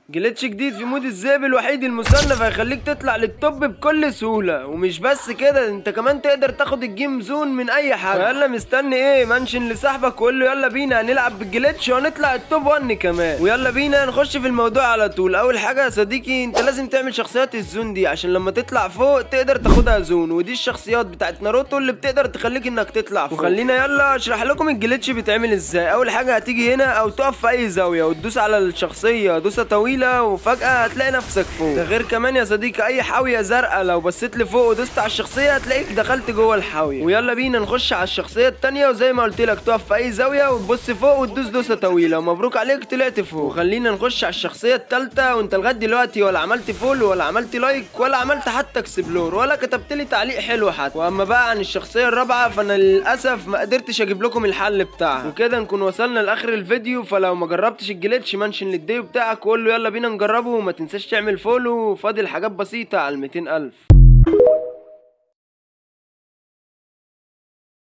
جليتش جديد في مود الذئب الوحيد المصنف هيخليك تطلع للتوب بكل سهولة ومش بس كده انت كمان تقدر تاخد الجيم زون من اي حاجة يلا مستني ايه منشن لصاحبك وقول له يلا بينا هنلعب بالجليتش وهنطلع التوب 1 كمان ويلا بينا نخش في الموضوع على طول اول حاجة يا صديقي انت لازم تعمل شخصيات الزون دي عشان لما تطلع فوق تقدر تاخدها زون ودي الشخصيات بتاعت ناروتو اللي بتقدر تخليك انك تطلع فوق وخلينا يلا اشرح لكم الجليتش بيتعمل ازاي اول حاجة هتيجي هنا او تقف في اي زاوية وتدوس على الشخصية دوسة طويلة وفجأة هتلاقي نفسك فوق ده غير كمان يا صديقي اي حاوية زرقاء لو بصيت لفوق ودوست على الشخصية هتلاقيك دخلت جوه الحاوية ويلا بينا نخش على الشخصية التانية وزي ما قلت لك تقف في اي زاوية وتبص فوق وتدوس دوسة طويلة ومبروك عليك طلعت فوق وخلينا نخش على الشخصية التالتة وانت لغاية دلوقتي ولا عملت فول ولا عملت لايك ولا عملت حتى اكسبلور ولا كتبت لي تعليق حلو حتى واما بقى عن الشخصية الرابعة فانا للاسف ما قدرتش اجيب لكم الحل بتاعها وكده نكون وصلنا لاخر الفيديو فلو ما جربتش الجليتش منشن للديو بتاعك وقول له يلا بينا نجربه وما تنساش تعمل فولو فاضل حاجات بسيطة على ال 200 الف